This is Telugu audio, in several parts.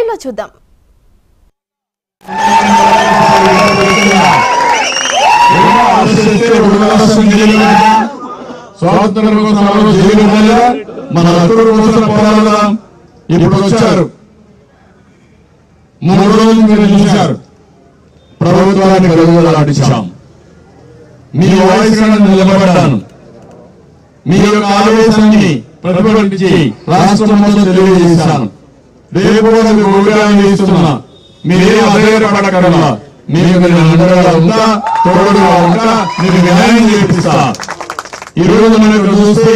లైవ్ లో చూద్దాం స్వాతంత్రం కోసం ఆ రోజు జైలు ఉండాలా? మన హక్కుల కోసం పోరాడదాం ఇప్పుడు వచ్చారు మూడు రోజులు మీరు చూశారు ప్రభుత్వాన్ని గడువులాడించాం మీ వాయిస్ నిలబడ్డాను మీ యొక్క ఆవేశాన్ని ప్రతిబింబించి రాష్ట్రం మొత్తం తెలియజేశాను రేపు కూడా మీకు ఉగ్రాన్ని ఇస్తున్నా మీరే అధైర్యపడకల్లా మీకు నేను అండగా ఉందా తోడుగా ఉందా మీకు న్యాయం చేపిస్తా ఈ రోజు మనకు చూస్తే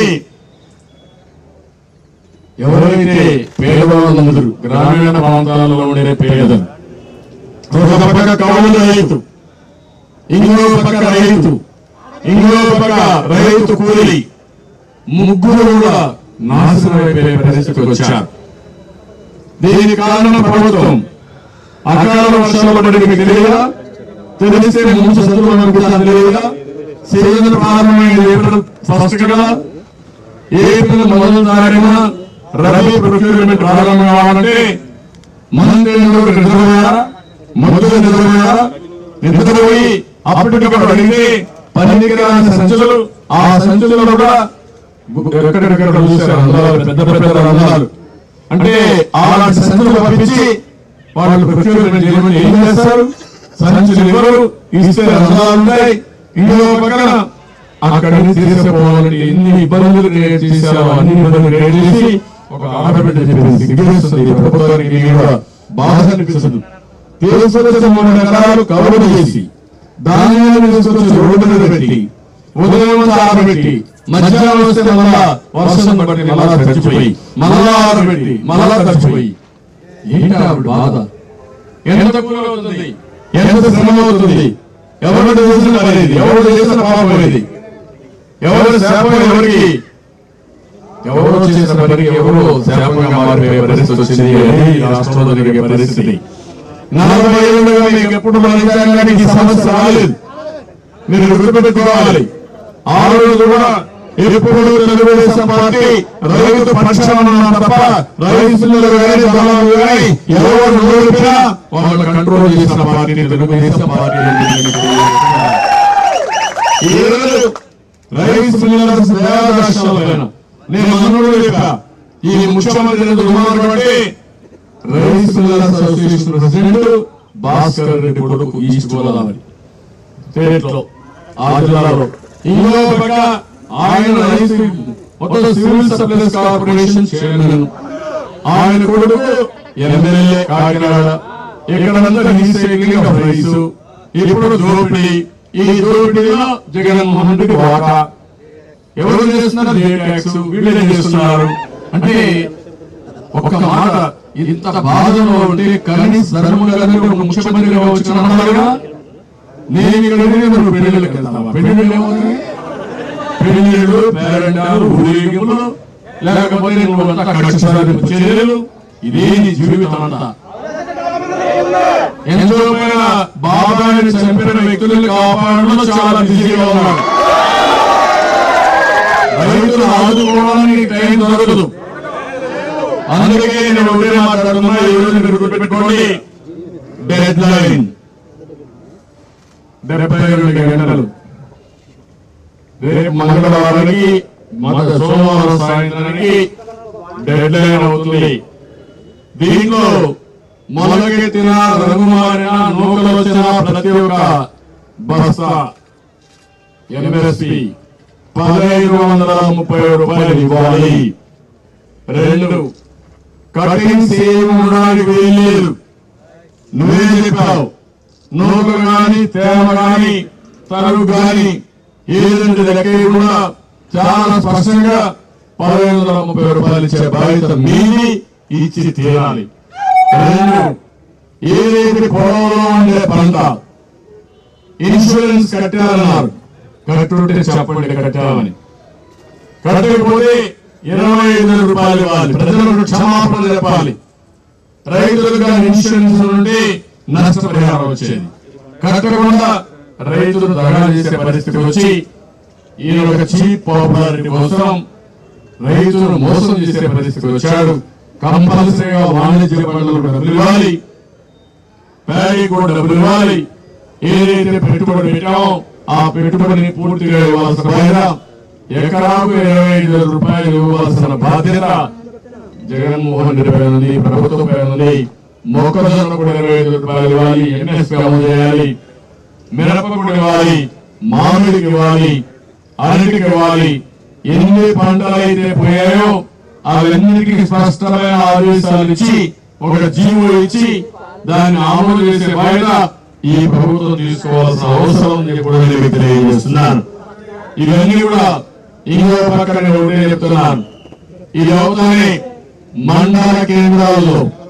ఎవరైతే పేదవాళ్ళందరూ గ్రామీణ ప్రాంతాలలో ఉండే పేదలు ఒక పక్క కౌలు రైతు ఇంకో పక్క రైతు ఇంకో పక్క రైతు కూలి ముగ్గురు కూడా నాశనం అయిపోయే పరిస్థితికి వచ్చారు దీనికి కారణం ప్రభుత్వం అకాల వర్షాలు పడి మీకు తెలియదా తెలిస్తే ముందు చదువులు అనుకుంటాను తెలియదా సీజన్ ప్రారంభమైంది ఏప్రిల్ ఫస్ట్ కదా ఏప్రిల్ మొదటి తారీఖున రబీ ప్రొక్యూర్మెంట్ ప్రారంభం కావాలంటే మంత్రులు నిద్రపోయారా మంత్రులు నిద్రపోయారా నిద్రపోయి అప్పటికప్పుడు అడిగితే పనికిరాని సంచులు ఆ సంచులలో కూడా ఎక్కడెక్కడ చూశారు రంధ్రాలు, పెద్ద పెద్ద రంధ్రాలు అంటే అలాంటి సంచులు పంపించి వాళ్ళు ప్రొక్యూర్మెంట్ చేయమని ఏం చేస్తారు సంచులు ఇవ్వరు ఇస్తే రంధ్రాలు ఉంటాయి ఇంకో పక్కన అక్కడి నుంచి తీసుకుపోవాలంటే ఎన్ని ఇబ్బందులు క్రియేట్ చేశారో అన్ని ఇబ్బందులు క్రియేట్ చేసి ఒక ఆడబిడ్డ చెప్పింది సిగ్గేస్తుంది ఈ ప్రభుత్వానికి కూడా బాధ అనిపిస్తుంది తీసుకొచ్చిన మూడు ఎకరాలు కవర్ చేసి ధాన్యాన్ని తీసుకొచ్చి రోడ్డు మీద పెట్టి ఉదయం నుంచి ఆరబెట్టి మధ్యాహ్నం వస్తే మళ్ళా వర్షం పట్టి మళ్ళా తడిచిపోయి మళ్ళా ఆరబెట్టి మళ్ళా తడిచిపోయి ఏంటి ఆవిడ బాధ ఎంత కూలి అవుతుంది ఎంత శ్రమ అవుతుంది ఎవరు చేసిన పని ఇది ఎవరు చేసిన పాపం ఇది ఎవరు శాపం ఎవరికి ఎవరో చేసిన పనికి ఎవరో శాపంగా మారిపోయే పరిస్థితి వచ్చింది అది ఈ రాష్ట్రంలో జరిగే పరిస్థితి నలభై ఏళ్ళుగా మీకు ఎప్పుడు రాజ్యాంగానికి ఈ సమస్య రాలేదు మీరు గుర్తుపెట్టుకోవాలి ఆ రోజు కూడా ఎప్పుడు తెలుగుదేశం పార్టీ రైతు పక్షాన ఉన్నాం తప్ప రైతులు కానీ దళాలు కానీ ఎవరు ఓడిపోయినా వాళ్ళు కంట్రోల్ చేసిన పార్టీ తెలుగుదేశం పార్టీ అని నేను తెలియజేస్తున్నాను. ఈ రోజు రైతు మిల్లర్స్ దయాదాక్షాల పైన నేను మనోడు చెప్పా ఈ ముఖ్యమంత్రి దుర్మార్గం అంటే రైతు millers association president Bhaskar Reddy కొడుకు ఈస్ట్ గోదావరి స్టేట్ లో ఆ జిల్లాలో ఇంకో పక్క ఆయన రైతు మొత్తం సివిల్ సప్లైస్ కార్పొరేషన్ చైర్మన్ ఆయన కొడుకు ఎమ్మెల్యే కాకినాడ ఇక్కడంతా రీసైక్లింగ్ ఆఫ్ రైస్ ఇప్పుడు దోపిడీ ఈ దోపిడీలో జగన్మోహన్ రెడ్డి వాటా ఎవరు చేస్తున్నారు ఏ ట్యాక్స్ వీళ్ళే చేస్తున్నారు అంటే ఒక్క మాట ఇంత బాధలో ఉంటే కనీస ధర్మంగా ముఖ్యమంత్రిగా వచ్చిన అన్నారుగా నేను ఇక్కడ ఉండి నువ్వు పెళ్లిళ్ళకి వెళ్తావా పెళ్లిళ్ళు ఏమవుతుంది పెళ్లిళ్ళు పేరెంటాలు ఊరేగింపులు లేకపోతే నువ్వు అంతా కక్ష సాధింపు చర్యలు ఇదే నీ జీవితం అంతా ఎంతో పైన బాబాయిని చంపిన వ్యక్తులను కాపాడడంలో చాలా బిజీగా ఉన్నాడు రైతులు ఆదుకోవడానికి టైం దొరకదు అందుకే నేను ఒకటే మాట్లాడుతున్నా ఈ రోజు మీరు గుర్తుపెట్టుకోండి డెడ్ లైన్ డెబ్బై రెండు గంటలు రేపు మంగళవారానికి మన సోమవారం సాయంత్రానికి డెడ్ లైన్ అవుతుంది దీంట్లో మొలకెత్తిన రంగుమారిన నూకలు వచ్చిన ప్రతి ఒక్క బస్తా ఎంఎస్పి పదహైదు వందల ముప్పై రూపాయలు ఇవ్వాలి రెండు కటింగ్స్ ఏమి ఉండడానికి వీల్లేదు నువ్వే చెప్పావు నూక గాని తేమ గాని తరుగు గాని ఏదంటే లెక్కకుండా చాలా స్పష్టంగా పదహైదు వందల ముప్పై రూపాయలు ఇచ్చే బాధ్యత మీది ఇచ్చి తీరాలి రెండు ఏదైతే పొలంలో ఉండే పంట ఇన్సూరెన్స్ కట్టాలన్నారు కట్టుంటే చెప్పండి కట్టామని కట్టకపోతే ఇరవై ఐదు వేల రూపాయలు ఇవ్వాలి ప్రజలకు క్షమాపణ చెప్పాలి రైతులకు కానీ ఇన్సూరెన్స్ ఉంటే నష్టపరిహారం వచ్చేది కట్టకుండా రైతులు దగా చేసే పరిస్థితి వచ్చి ఈయన ఒక చీప్ పాపులారిటీ కోసం రైతులను మోసం చేసే పరిస్థితికి వచ్చాడు కంపల్సరీగా వాణిజ్య పంటలకు డబ్బులు ఇవ్వాలి ప్యాడీ కూడా డబ్బులు ఇవ్వాలి ఏదైతే పెట్టుబడి పెట్టామో ఆ పెట్టుబడిని పూర్తిగా ఇవ్వాల్సిన బాధ్యత ఎకరాకు ఇరవై ఐదు వేల రూపాయలు ఇవ్వాల్సిన బాధ్యత జగన్మోహన్ రెడ్డి పైన ఉంది ప్రభుత్వం పైన ఉంది మొక్కజొన్న కూడా ఇరవై ఐదు రూపాయలు ఇవ్వాలి ఎన్ఎస్పీ అమలు చేయాలి మిరప కూడా ఇవ్వాలి మామిడికి ఇవ్వాలి అరటికి ఇవ్వాలి ఎన్ని పంటలు అయితే పోయాయో అవన్నిటికీ స్పష్టమైన ఆదేశాలు ఇచ్చి ఒక జీవో ఇచ్చి దాన్ని అమలు చేసే బాధ్యత ఈ ప్రభుత్వం తీసుకోవాల్సిన అవసరం ఉంది కూడా నేను మీకు తెలియజేస్తున్నాను ఇవన్నీ కూడా ఇంకో పక్కన ఉండే చెప్తున్నాను ఇది అవుతానే మండల కేంద్రాల్లో